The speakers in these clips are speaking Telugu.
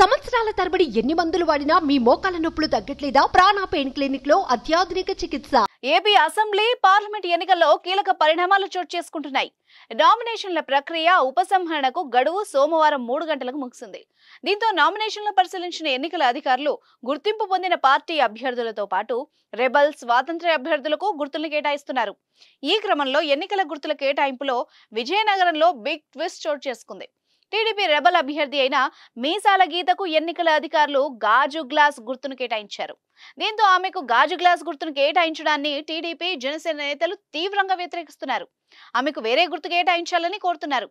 సంవత్సరాల తరబడి ఎన్ని మందులు వాడినా మీ మోకాల నొప్పులు తగ్గట్లేదా ప్రాణ పెయిన్ క్లినిక్ లో అత్యాధునిక చికిత్స ఏపీ అసెంబ్లీ పార్లమెంట్ ఎన్నికల్లో కీలక పరిణామాలు చోటు చేసుకుంటున్నాయి నామినేషన్ల ప్రక్రియ ఉపసంహరణకు గడువు సోమవారం మూడు గంటలకు ముగిసింది దీంతో నామినేషన్లు పరిశీలించిన ఎన్నికల అధికారులు గుర్తింపు పొందిన పార్టీ అభ్యర్థులతో పాటు రెబల్ స్వాతంత్ర్య అభ్యర్థులకు గుర్తులు కేటాయిస్తున్నారు ఈ క్రమంలో ఎన్నికల గుర్తుల కేటాయింపులో విజయనగరంలో బిగ్ ట్విస్ట్ చోటు చేసుకుంది టీడీపీ రెబల్ అభ్యర్థి అయిన మీసాల గీతకు ఎన్నికల అధికారులు గాజు గ్లాస్ గుర్తును కేటాయించారు దీంతో ఆమెకు గాజు గ్లాస్ గుర్తును కేటాయించడాన్ని టీడీపీ జనసేన నేతలు తీవ్రంగా వ్యతిరేకిస్తున్నారు ఆమెకు వేరే గుర్తు కేటాయించాలని కోరుతున్నారు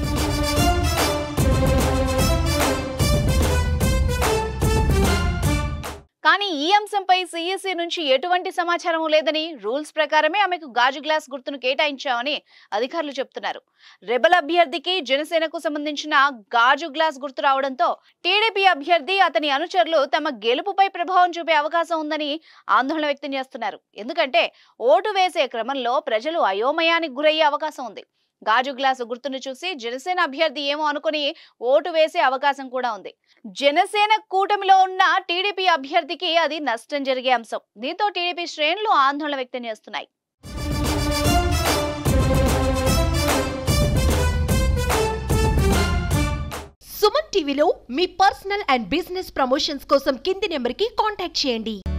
కానీ ఈ అంశంపై సిఎస్సి నుంచి ఎటువంటి సమాచారం లేదని రూల్స్ ప్రకారమే ఆమెకు గాజు గ్లాస్ గుర్తును కేటాయించామని అధికారులు చెప్తున్నారు రెబల్ అభ్యర్థికి జనసేనకు సంబంధించిన గాజు గ్లాస్ గుర్తు రావడంతో టీడీపీ అభ్యర్థి అతని అనుచరులు తమ గెలుపుపై ప్రభావం చూపే అవకాశం ఉందని ఆందోళన వ్యక్తం చేస్తున్నారు ఎందుకంటే ఓటు వేసే క్రమంలో ప్రజలు అయోమయానికి గురయ్యే అవకాశం ఉంది గాజు గ్లాసు గుర్తును చూసి జనసేన అభ్యర్థి ఏమో అనుకుని ఓటు వేసే అవకాశం కూడా ఉంది జనసేన కూటమిలో ఉన్న టీడీపీ అభ్యర్థికి అది నష్టం జరిగే అంశం దీంతో టీడీపీ శ్రేణులు ఆందోళన వ్యక్తం చేస్తున్నాయి సుమన్ టీవీలో మీ పర్సనల్ అండ్ బిజినెస్ ప్రమోషన్స్ కోసం కింది నెంబర్ కి కాంటాక్ట్ చేయండి